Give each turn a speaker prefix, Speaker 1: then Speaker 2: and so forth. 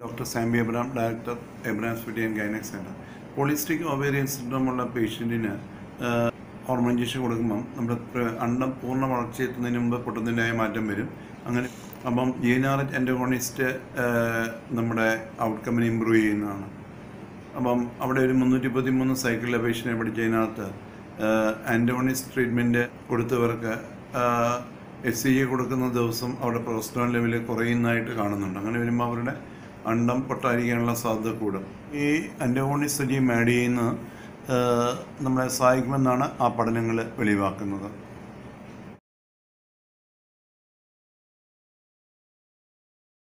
Speaker 1: doctor സാമ്പി Abraham director Abraham സ്പിറ്റി and gynaec centre polycystic ovarian syndrome ഉള്ള പേഷ്യൻറ്റിന് ഹോർമോൺ ഇഞ്ചക്ഷൻ കൊടുക്കുമ്പം നമ്മുടെ പ്ര- അണ്ഡം പൂർണ്ണ വളർച്ചയെത്തുന്നതിന് മുമ്പ് പൊട്ടുന്നതിൻ്റെതായ മാറ്റം വരും അങ്ങനെ അപ്പം ജീനാററ്റ് എൻറ്റഗോണിസ്റ്റ് നമ്മുടെ ഔട്ട്കമ്മിനെ ഇമ്പ്രൂവ് ചെയ്യുന്നതാണ് അപ്പം അവിടെ ഒരു മുന്നൂറ്റി പതിമൂന്ന് സൈക്കിൾ അപേക്ഷനെ പഠിച്ചതിനകത്ത് ആൻറ്റോണിസ് ട്രീറ്റ്മെൻറ്റ് കൊടുത്തവർക്ക് എസ് സി ജി കൊടുക്കുന്ന ദിവസം അവിടെ പ്രൊസ്റ്റോൺ ലെവൽ കുറയുന്നതായിട്ട് കാണുന്നുണ്ട് അങ്ങനെ വരുമ്പോൾ അവരുടെ അണ്ടം പൊട്ടായിരിക്കാനുള്ള സാധ്യത കൂടും ഈ ആൻറ്റോണിസ് സജീവം ആഡ് ചെയ്യുന്നത് നമ്മളെ സഹായിക്കുമെന്നാണ് ആ പഠനങ്ങൾ വെളിവാക്കുന്നത്